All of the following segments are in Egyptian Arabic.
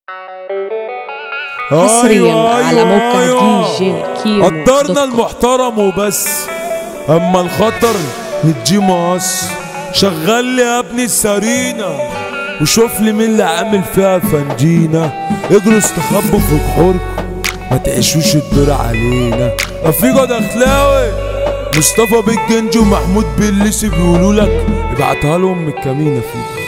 حصريا على موقع دي جي كيمو قدرنا دوت كوم. المحترم وبس اما الخطر نجي مقص شغل لي يا ابني السرينة وشوف لي مين اللي عامل فيها فنجينة اجروا استخبوا في بحوركم ما تعيشوش الدور علينا افيجو دخلاوي مصطفى بالجنج ومحمود بالليسي بيقولوا لك ابعتها لهم من الكمينة فيه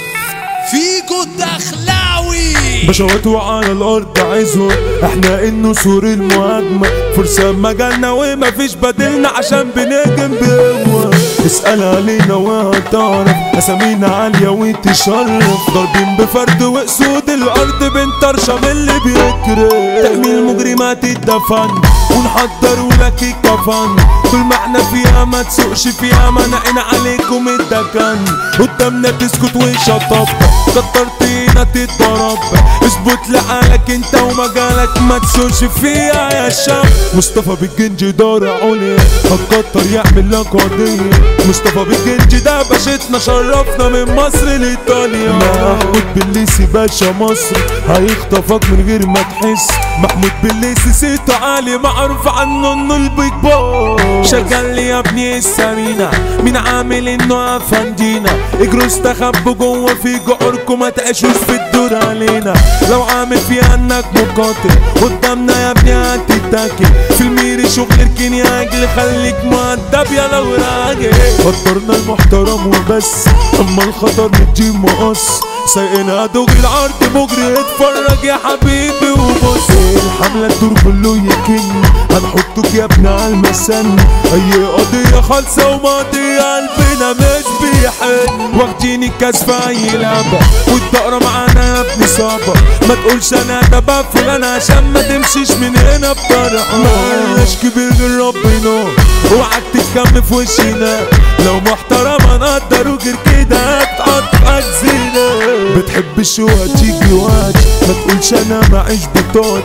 فيجو الدخلاوي بشوات وعلى الارض عايزهم احنا النسور المهاجمة فرصة مجالنا وما فيش بديلنا عشان بنهجم بقوة اسأل علينا وهتعرف اسامينا عالية وتشرف ضاربين بفرد واسود الارض بنطرشة من اللي بيكره تأمين مجرمات الدفن ونحضر ولك الكفن طول ما احنا فيها ما تسوقش فيها منعنا عليكم الدكن قدامنا تسكت وشطب كترت هنا تتضرب اثبت لحالك انت ومجالك ما تسوقش فيها يا شاب مصطفى بالجنج دار عليا هتكتر يعمل لك قضية مصطفى بالجنج ده باشتنا شرفنا من مصر لايطاليا محمود بالليسي باشا مصر هيخطفك من غير ما تحس محمود بالليسي صيته عالي معروف عنه انه البيج بوس شغال لي يا ابني السرينة مين عامل انه افندينا اجروا استخبوا جوه في جعوركم ما تعيشوش في الدور علينا لو عامل فيها انك مقاتل قدامنا يا ابني هتتاكل في الميري شغل اركن يا اجل خليك مؤدب يا لو راجل قدرنا المحترم وبس اما الخطر نجي مقص سايقنا دوغي العرض مجري اتفرج يا حبيبي وبص الحملة تدور كله يكن هنحطك يا ابن على المسن اي قضية خالصة وماضية قلبنا مش بيحن واخدين الكاس في اي لعبة والدقرة معانا يا ابني صعبة ما تقولش انا ده بقفل انا عشان ما تمشيش من هنا بطرح مالناش كبير غير ربنا اوعك تتكم في وشنا لو محترم هنقدر وغير كده هتقطعك زينة بتحب الشو هتيجي وقت ما تقولش انا معيش بطاط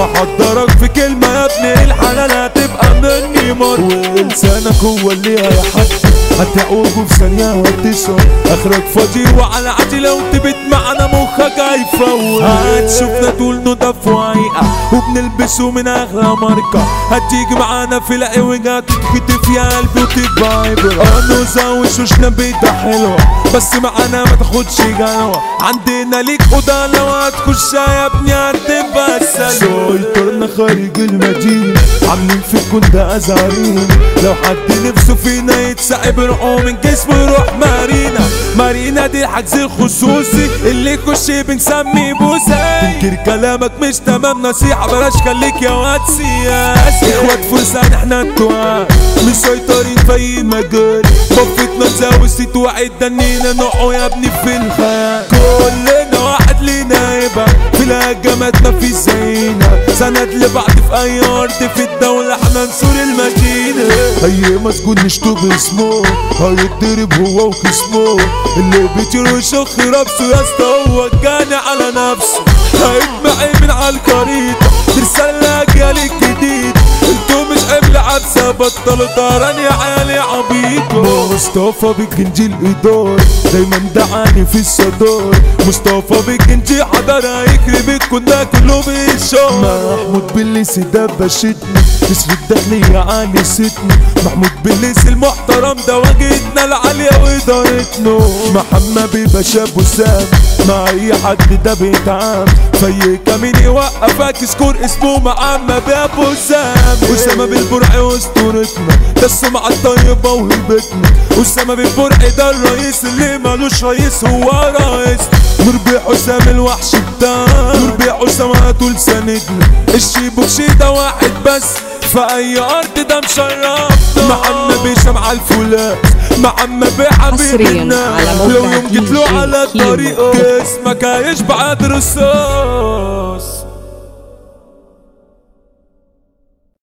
هحضرك في كلمة يا ابني الحلال هتبقى مني مر ولسانك هو اللي هيحط هتعوجه في ثانية وهتسهر اخرك فاضي وعلى عادي لو تبت معانا مخك هيفوت هتشوفنا تقول نضف وعيقة وبنلبسه من اغلى ماركة هتيجي معانا في العوج هتتخطف يا قلبي وتبقى عبرة انوزة وشوشنا بيضة حلوة بس معانا ما تاخدش جلوة عندنا ليك اوضة لو هتخش يا ابني هتبقى سلوى سيطرنا خارج المدينة عاملين في الكون ازارين لو حد نفسه فينا يتسحب روحه من جسمه يروح مارينا مارينا دي الحجز الخصوصي اللي يخش بنسميه بوسي تنكر كلامك مش تمام نصيحة بلاش خليك يا واد سياسي اخوات فرسان احنا التوعان مسيطرين في اي مجال بفتنا نساوي ست واحد دنينا نوعه يا ابني في الخيال كلنا واحد لينا يبقى في الهجمات ما في زينا سند لبعض في اي ارض في الدولة احنا نصور المدينة اي مسجون نشتغل اسمه هيتضرب هو وخصمه اللي بيطير ويشخ ربسه يا اسطى هو الجاني على نفسه هيجمعي من على الخريطة ترسل اجيال الجديد انتوا مش قبل عبسة بطلوا طيران يا عيالي عبيطة مصطفى بالجنجي الإدار دايما دعاني في الصدار مصطفى بالجنجي حضر هيخرب كنا كله بيشار محمود بالليسي ده بشتني نسر الداخلية عالي ستني محمود بالليسي المحترم ده واجهتنا العالية وإدارتنا محمد بيبقى شاب وسام مع أي حد ده بيتعام في كمين يوقفك سكور اسمه محمد بأبو سام أسامة بالبرع واسطورتنا ده السمعة الطيبة وهيبتنا أسامة بالبرع ده الرئيس اللي مالوش رئيس هو رئيس نور بيه حسام الوحش بتاعنا نور بيه حسام طول سندنا الشيبوكشي ده واحد بس في اي ارض ده مشرفنا محمد بيشم على الفولاس محمد بيه حصرياً حبيبنا على موقع لو يوم جيت له DJ على كيمو. الطريق جسمك هيشبع درسات